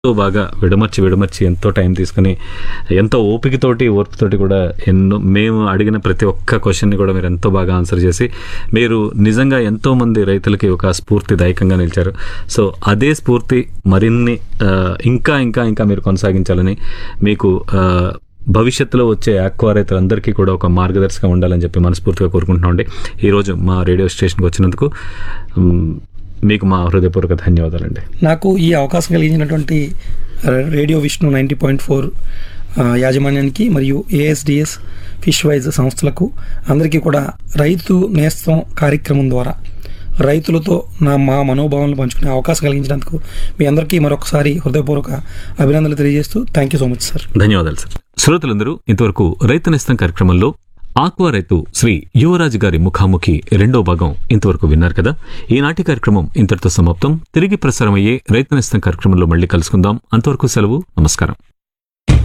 ఎంతో బాగా విడమర్చి విడమర్చి ఎంతో టైం తీసుకుని ఎంతో ఓపికతోటి ఓర్పుతోటి కూడా ఎన్నో మేము అడిగిన ప్రతి ఒక్క క్వశ్చన్ని కూడా మీరు ఎంతో బాగా ఆన్సర్ చేసి మీరు నిజంగా ఎంతో మంది రైతులకి ఒక స్ఫూర్తిదాయకంగా నిలిచారు సో అదే స్ఫూర్తి మరిన్ని ఆ, ఇంకా ఇంకా ఇంకా మీరు కొనసాగించాలని మీకు ఆ, భవిష్యత్తులో వచ్చే ఆక్వా రైతులందరికీ కూడా ఒక మార్గదర్శకం ఉండాలని చెప్పి మనస్ఫూర్తిగా కోరుకుంటున్నామండి ఈరోజు మా రేడియో స్టేషన్కి వచ్చినందుకు మ్, మీకు మా హృదయపూర్వక ధన్యవాదాలండి నాకు ఈ అవకాశం కలిగించినటువంటి radio Vishnu ninety point four యాజమాన్యానికి మరియు ఏఎస్డిఎస్ ఫిష్ వైజ్ సంస్థలకు అందరికీ కూడా రైతు నేస్తం కార్యక్రమం ద్వారా రైతులతో నా మా మనోభావాలను పంచుకునే అవకాశం కలిగించినందుకు మీ అందరికీ మరొకసారి హృదయపూర్వక అభినందనలు తెలియజేస్తూ thank you so much sir ధన్యవాదాలు సార్ శ్రోతలందరూ ఇంతవరకు రైతు నేస్తం కార్యక్రమంలో ఆక్వా రైతు శ్రీ యువరాజు గారి ముఖాముఖి రెండో భాగం ఇంతవరకు విన్నారు కదా ఈనాటి కార్యక్రమం ఇంతటితో సమాప్తం తిరిగి ప్రసారమయ్యే రైతు నేస్తం కార్యక్రమంలో మళ్ళీ కలుసుకుందాం అంతవరకు సెలవు నమస్కారం